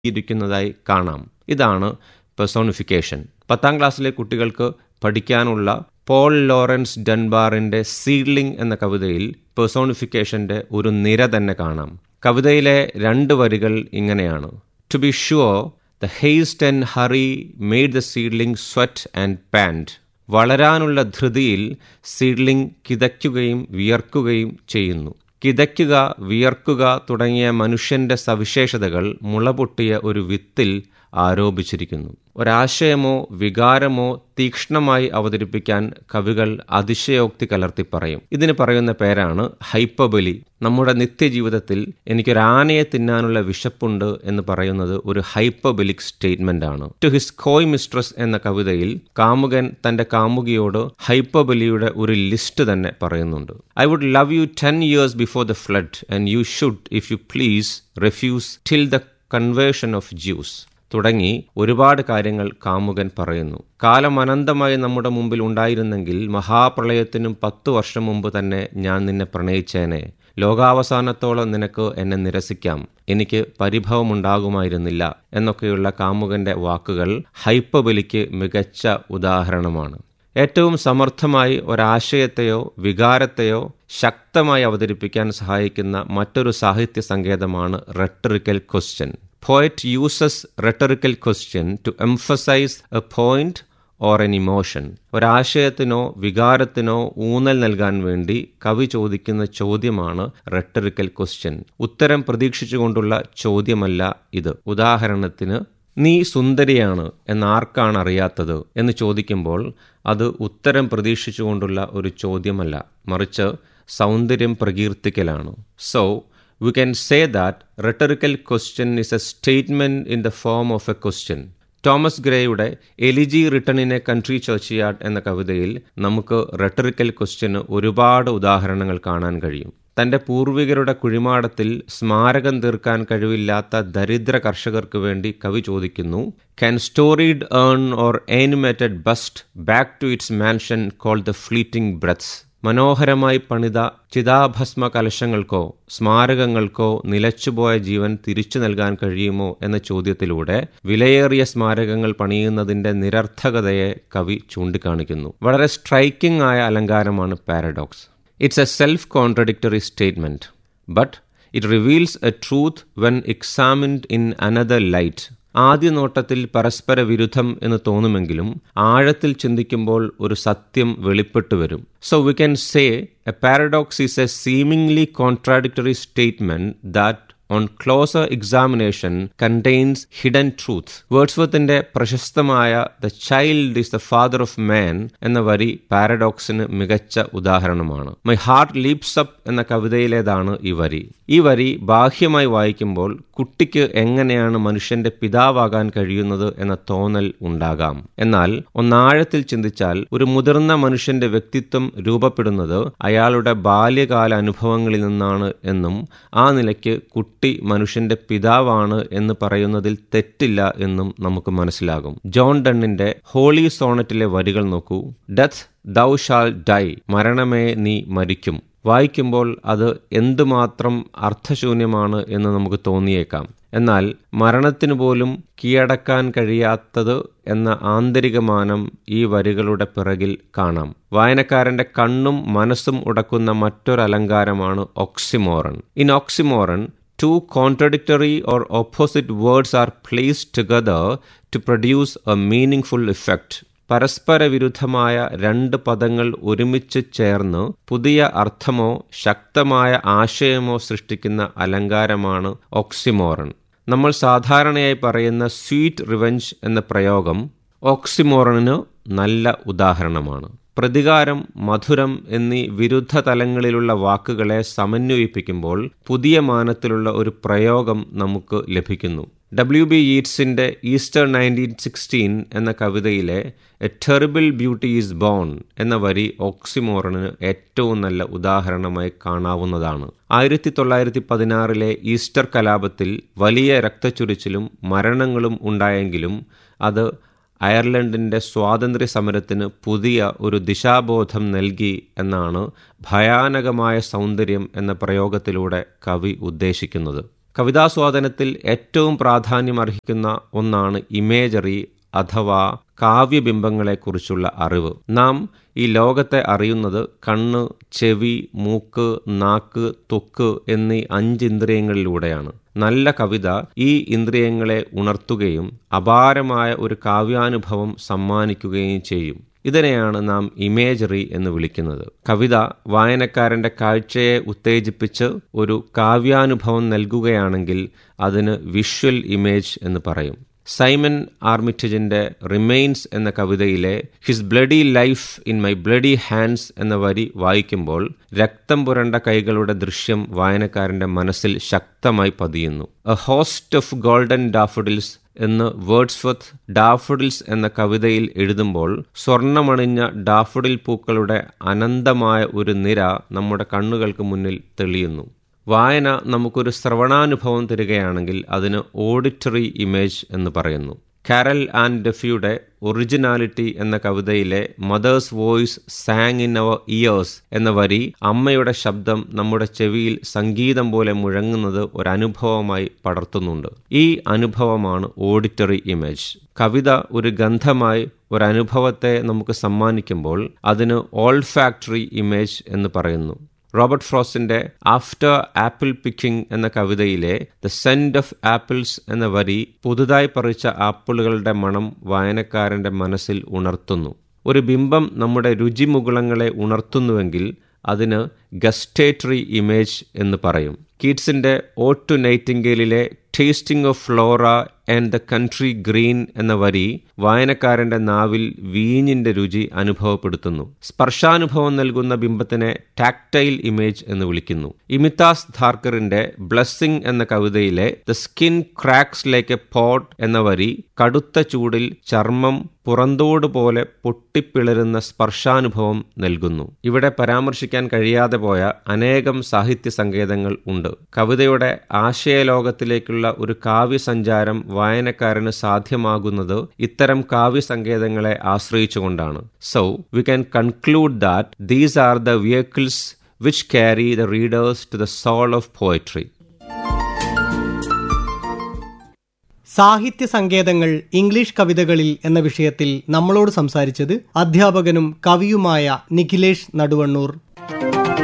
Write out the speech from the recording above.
ഇരിക്കുന്നതായി കാണാം ഇതാണ് പെർസോണിഫിക്കേഷൻ പത്താം ക്ലാസ്സിലെ കുട്ടികൾക്ക് പഠിക്കാനുള്ള പോൾ ലോറൻസ് ഡൻബാറിന്റെ സീഡ്ലിംഗ് എന്ന കവിതയിൽ പെർസോണിഫിക്കേഷന്റെ ഒരു നിര തന്നെ കാണാം കവിതയിലെ രണ്ട് വരികൾ ഇങ്ങനെയാണ് to be sure the haste and hurry made the seedling sweat and pant വളരാനുള്ള ധൃതിയിൽ സീഡ്ലിംഗ് കിതയ്ക്കുകയും വിയർക്കുകയും ചെയ്യുന്നു കിതയ്ക്കുക വിയർക്കുക തുടങ്ങിയ മനുഷ്യന്റെ സവിശേഷതകൾ മുളപൊട്ടിയ ഒരു വിത്തിൽ ആരോപിച്ചിരിക്കുന്നു ഒരാശയമോ വികാരമോ തീക്ഷ്ണമായി അവതരിപ്പിക്കാൻ കവികൾ അതിശയോക്തി കലർത്തി പറയും ഇതിന് പറയുന്ന പേരാണ് ഹൈപ്പബലി നമ്മുടെ നിത്യജീവിതത്തിൽ എനിക്കൊരാനയെ തിന്നാനുള്ള വിശപ്പുണ്ട് എന്ന് പറയുന്നത് ഒരു ഹൈപ്പബലിക് സ്റ്റേറ്റ്മെന്റ് ആണ് ടു ഹിസ് കോയ് മിസ്ട്രസ് എന്ന കവിതയിൽ കാമുകൻ തന്റെ കാമുകിയോട് ഹൈപ്പബലിയുടെ ഒരു ലിസ്റ്റ് തന്നെ പറയുന്നുണ്ട് I would love you ten years before the flood and you should if you please refuse till the conversion of Jews തുടങ്ങി ഒരുപാട് കാര്യങ്ങൾ കാമുകൻ പറയുന്നു കാലം അനന്തമായി നമ്മുടെ മുമ്പിൽ ഉണ്ടായിരുന്നെങ്കിൽ മഹാപ്രളയത്തിനും പത്തു വർഷം മുമ്പ് തന്നെ ഞാൻ നിന്നെ പ്രണയിച്ചേനെ ലോകാവസാനത്തോളം നിനക്ക് എന്നെ നിരസിക്കാം എനിക്ക് പരിഭവമുണ്ടാകുമായിരുന്നില്ല എന്നൊക്കെയുള്ള കാമുകന്റെ വാക്കുകൾ ഹൈപ്പബലിക്ക് മികച്ച ഉദാഹരണമാണ് ഏറ്റവും സമർത്ഥമായി ഒരാശയത്തെയോ വികാരത്തെയോ ശക്തമായി അവതരിപ്പിക്കാൻ സഹായിക്കുന്ന മറ്റൊരു സാഹിത്യ സങ്കേതമാണ് rhetorical question poet uses rhetorical question to emphasise a point or an emotion ഒരാശയത്തിനോ വികാരത്തിനോ ഊന്നൽ നൽകാൻ വേണ്ടി കവി ചോദിക്കുന്ന ചോദ്യമാണ് റെട്ടറിക്കൽ ക്വസ്റ്റ്യൻ ഉത്തരം പ്രതീക്ഷിച്ചുകൊണ്ടുള്ള ചോദ്യമല്ല ഇത് ഉദാഹരണത്തിന് നീ സുന്ദരിയാണ് എന്നാർക്കാണ് അറിയാത്തത് എന്ന് ചോദിക്കുമ്പോൾ അത് ഉത്തരം പ്രതീക്ഷിച്ചുകൊണ്ടുള്ള ഒരു ചോദ്യമല്ല മറിച്ച് സൗന്ദര്യം പ്രകീർത്തിക്കലാണ് so we can say that rhetorical question is a statement in the form of a question. Thomas ഗ്രേയുടെ എലിജി റിട്ടണിനെ കൺട്രി ചർച്ചിയാർഡ് എന്ന കവിതയിൽ നമുക്ക് റെട്ടറിക്കൽ ക്വസ്റ്റ്യന് ഒരുപാട് ഉദാഹരണങ്ങൾ കാണാൻ കഴിയും തന്റെ പൂർവികരുടെ കുഴിമാടത്തിൽ സ്മാരകം തീർക്കാൻ കഴിവില്ലാത്ത ദരിദ്ര കർഷകർക്ക് വേണ്ടി കവി ചോദിക്കുന്നു can storied urn or animated bust back to its mansion call the fleeting breaths മനോഹരമായി പണിത ചിതാഭസ്മ കലശങ്ങൾക്കോ സ്മാരകങ്ങൾക്കോ നിലച്ചുപോയ ജീവൻ തിരിച്ചു നൽകാൻ കഴിയുമോ എന്ന ചോദ്യത്തിലൂടെ വിലയേറിയ സ്മാരകങ്ങൾ പണിയുന്നതിന്റെ നിരർത്ഥകതയെ കവി ചൂണ്ടിക്കാണിക്കുന്നു വളരെ സ്ട്രൈക്കിംഗ് ആയ അലങ്കാരമാണ് paradox it's a self contradictory statement but it reveals a truth when examined in another light ആദ്യ നോട്ടത്തിൽ പരസ്പര വിരുദ്ധം എന്ന് തോന്നുമെങ്കിലും ആഴത്തിൽ ചിന്തിക്കുമ്പോൾ ഒരു സത്യം വെളിപ്പെട്ടു വരും so we can say a paradox is a seemingly contradictory statement that on closer examination contains hidden truth വേർഡ്സ്വർത്തിന്റെ പ്രശസ്തമായ the child is the father of man എന്ന വരി പാരഡോക്സിന് മികച്ച ഉദാഹരണമാണ് മൈ ഹാർട്ട് ലീപ്സ് അപ്പ് എന്ന കവിതയിലേതാണ് ഈ വരി ഈ വരി ബാഹ്യമായി വായിക്കുമ്പോൾ കുട്ടിക്ക് എങ്ങനെയാണ് മനുഷ്യന്റെ പിതാവാകാൻ കഴിയുന്നത് എന്ന തോന്നൽ ഉണ്ടാകാം എന്നാൽ ഒന്നാഴത്തിൽ ചിന്തിച്ചാൽ ഒരു മുതിർന്ന മനുഷ്യന്റെ വ്യക്തിത്വം രൂപപ്പെടുന്നത് അയാളുടെ ബാല്യകാല അനുഭവങ്ങളിൽ നിന്നാണ് എന്നും ആ നിലയ്ക്ക് കുട്ടി മനുഷ്യന്റെ പിതാവാണ് എന്ന് പറയുന്നതിൽ തെറ്റില്ല എന്നും നമുക്ക് മനസ്സിലാകും ജോൺ ഡണ്ണിന്റെ ഹോളി സോണറ്റിലെ വരികൾ നോക്കൂ ഡെത്ത് ദൗ ഷാൽ ഡൈ മരണമേ നീ മരിക്കും വായിക്കുമ്പോൾ അത് എന്തുമാത്രം അർത്ഥശൂന്യമാണ് എന്ന് നമുക്ക് തോന്നിയേക്കാം എന്നാൽ മരണത്തിനു പോലും കീഴടക്കാൻ കഴിയാത്തത് എന്ന ആന്തരികമാനം ഈ വരികളുടെ പിറകിൽ കാണാം വായനക്കാരന്റെ കണ്ണും മനസ്സും ഉടക്കുന്ന മറ്റൊരലങ്കാരമാണ് oxymoron in oxymoron two contradictory or opposite words are placed together to produce a meaningful effect. പരസ്പര വിരുദ്ധമായ രണ്ട് പദങ്ങൾ ഒരുമിച്ച് ചേർന്ന് പുതിയ അർത്ഥമോ ശക്തമായ ആശയമോ സൃഷ്ടിക്കുന്ന അലങ്കാരമാണ് ഓക്സിമോറൻ നമ്മൾ സാധാരണയായി പറയുന്ന സ്വീറ്റ് റിവെഞ്ച് എന്ന പ്രയോഗം ഓക്സിമോറണിന് നല്ല ഉദാഹരണമാണ് പ്രതികാരം മധുരം എന്നീ വിരുദ്ധ തലങ്ങളിലുള്ള വാക്കുകളെ സമന്വയിപ്പിക്കുമ്പോൾ പുതിയ മാനത്തിലുള്ള ഒരു പ്രയോഗം നമുക്ക് ലഭിക്കുന്നു ഡബ്ല്യു ബി ഈറ്റ്സിന്റെ ഈസ്റ്റർ നയൻറ്റീൻ സിക്സ്റ്റീൻ എന്ന കവിതയിലെ a terrible beauty is born എന്ന വരി ഓക്സിമോറണിന് ഏറ്റവും നല്ല ഉദാഹരണമായി കാണാവുന്നതാണ് ആയിരത്തി തൊള്ളായിരത്തി പതിനാറിലെ ഈസ്റ്റർ കലാപത്തിൽ വലിയ രക്തച്ചൊരിച്ചിലും മരണങ്ങളും ഉണ്ടായെങ്കിലും അത് അയർലൻഡിന്റെ സ്വാതന്ത്ര്യ സമരത്തിന് പുതിയ ഒരു ദിശാബോധം നൽകി എന്നാണ് ഭയാനകമായ സൗന്ദര്യം എന്ന പ്രയോഗത്തിലൂടെ കവി ഉദ്ദേശിക്കുന്നത് കവിതാസ്വാദനത്തിൽ ഏറ്റവും പ്രാധാന്യം അർഹിക്കുന്ന ഒന്നാണ് ഇമേജറി അഥവാ കാവ്യബിംബങ്ങളെക്കുറിച്ചുള്ള അറിവ് നാം ഈ ലോകത്തെ അറിയുന്നത് കണ്ണ് ചെവി മൂക്ക് നാക്ക് ത്വക്ക് എന്നീ അഞ്ച് ഇന്ദ്രിയങ്ങളിലൂടെയാണ് നല്ല കവിത ഈ ഇന്ദ്രിയങ്ങളെ ഉണർത്തുകയും അപാരമായ ഒരു കാവ്യാനുഭവം സമ്മാനിക്കുകയും ചെയ്യും ഇതിനെയാണ് നാം ഇമേജറി എന്ന് വിളിക്കുന്നത് കവിത വായനക്കാരന്റെ കാഴ്ചയെ ഉത്തേജിപ്പിച്ച് ഒരു കാവ്യാനുഭവം നൽകുകയാണെങ്കിൽ അതിന് വിഷ്വൽ ഇമേജ് എന്ന് പറയും സൈമൺ ആർമിറ്റജിന്റെ റിമെയിൻസ് എന്ന കവിതയിലെ his bloody life in my bloody hands എന്ന വരി വായിക്കുമ്പോൾ രക്തം പുരണ്ട കൈകളുടെ ദൃശ്യം വായനക്കാരന്റെ മനസ്സിൽ ശക്തമായി പതിയുന്നു a host of golden daffodils എന്ന് വേർഡ്സ്വത്ത് ഡാഫഡിൽസ് എന്ന കവിതയിൽ എഴുതുമ്പോൾ സ്വർണമണിഞ്ഞ ഡാഫഡിൽ പൂക്കളുടെ അനന്തമായ ഒരു നിര നമ്മുടെ കണ്ണുകൾക്ക് മുന്നിൽ തെളിയുന്നു വായന നമുക്കൊരു ശ്രവണാനുഭവം തരികയാണെങ്കിൽ അതിന് ഓഡിറ്ററി ഇമേജ് എന്ന് പറയുന്നു കാരൽ ആൻഡ് ഡെഫിയുടെ ഒറിജിനാലിറ്റി എന്ന കവിതയിലെ mother's voice sang in our ears എന്ന വരി അമ്മയുടെ ശബ്ദം നമ്മുടെ ചെവിയിൽ സംഗീതം പോലെ മുഴങ്ങുന്നത് ഒരനുഭവമായി പടർത്തുന്നുണ്ട് ഈ അനുഭവമാണ് ഓഡിറ്ററി ഇമേജ് കവിത ഒരു ഗന്ധമായി ഒരനുഭവത്തെ നമുക്ക് സമ്മാനിക്കുമ്പോൾ അതിന് ഓൾ ഫാക്ടറി ഇമേജ് എന്ന് പറയുന്നു റോബർട്ട് ഫ്രോസ്റ്റിന്റെ ആഫ്റ്റർ ആപ്പിൾ പിക്കിംഗ് എന്ന കവിതയിലെ ദ സെൻഡ് ഓഫ് ആപ്പിൾസ് എന്ന വരി പുതുതായി പറിച്ച ആപ്പിളുകളുടെ മണം വായനക്കാരന്റെ മനസ്സിൽ ഉണർത്തുന്നു ഒരു ബിംബം നമ്മുടെ രുചിമുകുളങ്ങളെ ഉണർത്തുന്നുവെങ്കിൽ അതിന് ഗസ്റ്റേറ്ററി ഇമേജ് എന്ന് പറയും കീറ്റ്സിന്റെ ഓട്ടു നൈറ്റിംഗേലിലെ tasting of Flora and the country green എന്ന വരി വായനക്കാരന്റെ നാവിൽ വീഞ്ഞിന്റെ രുചി അനുഭവപ്പെടുത്തുന്നു സ്പർശാനുഭവം നൽകുന്ന ബിംബത്തിനെ ടാക്ടൈൽ ഇമേജ് എന്ന് വിളിക്കുന്നു ഇമിതാസ് ധാർക്കറിന്റെ ബ്ലസ്സിംഗ് എന്ന കവിതയിലെ the skin cracks like a pot എന്ന വരി കടുത്ത ചൂടിൽ ചർമ്മം പുറന്തോട് പോലെ പൊട്ടിപ്പിളരുന്ന സ്പർശാനുഭവം നൽകുന്നു ഇവിടെ പരാമർശിക്കാൻ കഴിയാതെ പോയ അനേകം സാഹിത്യ സങ്കേതങ്ങൾ ഉണ്ട് കവിതയുടെ ആശയലോകത്തിലേക്കുള്ള ഒരു കാവ്യസഞ്ചാരം വായനക്കാരന് സാധ്യമാകുന്നത് ഇത്തരം കാവ്യസങ്കേതങ്ങളെ ആശ്രയിച്ചുകൊണ്ടാണ് so we can conclude that these are the vehicles which carry the readers to the soul of poetry സാഹിത്യ സങ്കേതങ്ങൾ ഇംഗ്ലീഷ് കവിതകളിൽ എന്ന വിഷയത്തിൽ നമ്മളോട് സംസാരിച്ചത് അധ്യാപകനും കവിയുമായ നിഖിലേഷ് നടുവണ്ണൂർ